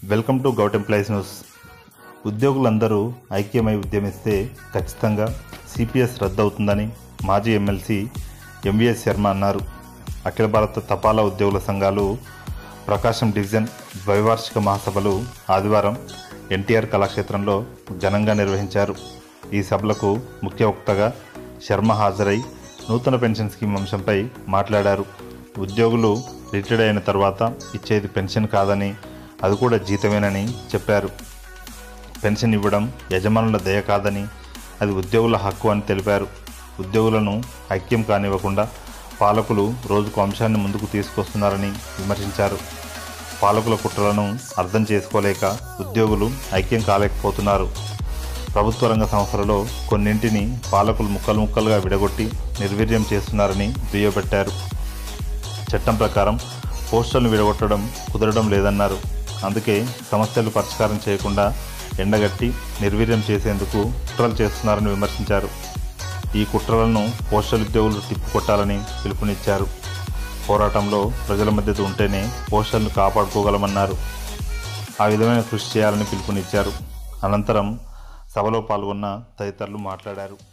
welcome to govt employees news ఉద్యోగులందరూ ఐక్యమై ఉద్యమిస్తే ఖచ్చితంగా సిపిఎస్ రద్దవుతుందని మాజీ ఎమ్మెల్సీ ఎంవిఎస్ శర్మ అన్నారు అఖిల భారత తపాలా ఉద్యోగుల సంఘాలు ప్రకాశం డివిజన్ ద్వైవార్షిక మహాసభలు ఆదివారం ఎన్టీఆర్ కళాక్షేత్రంలో ఘనంగా నిర్వహించారు ఈ సభలకు ముఖ్య వక్తగా శర్మ హాజరై నూతన పెన్షన్ స్కీమ్ అంశంపై మాట్లాడారు ఉద్యోగులు రిటైర్డ్ అయిన తర్వాత ఇచ్చేది పెన్షన్ కాదని అది కూడా జీతమేనని చెప్పారు పెన్షన్ ఇవ్వడం యజమానుల దయ కాదని అది ఉద్యోగుల హక్కు అని తెలిపారు ఉద్యోగులను ఐక్యం కానివ్వకుండా పాలకులు రోజుకు అంశాన్ని ముందుకు తీసుకొస్తున్నారని విమర్శించారు పాలకుల కుట్రలను అర్థం చేసుకోలేక ఉద్యోగులు ఐక్యం కాలేకపోతున్నారు ప్రభుత్వ రంగ సంస్థలలో కొన్నింటిని పాలకులు ముక్కలు ముక్కలుగా విడగొట్టి నిర్వీర్యం చేస్తున్నారని దుయ్యబట్టారు చట్టం ప్రకారం పోస్టులను విడగొట్టడం కుదరడం లేదన్నారు అందుకే సమస్యలు పరిష్కారం చేయకుండా ఎండగట్టి నిర్వీర్యం చేసేందుకు కుట్రలు చేస్తున్నారని విమర్శించారు ఈ కుట్రలను పోస్టల్ ఉద్యోగులు తిప్పికొట్టాలని పిలుపునిచ్చారు పోరాటంలో ప్రజల మద్దతు ఉంటేనే పోస్టర్ను కాపాడుకోగలమన్నారు ఆ విధమైన కృషి చేయాలని పిలుపునిచ్చారు అనంతరం సభలో పాల్గొన్న తదితరులు మాట్లాడారు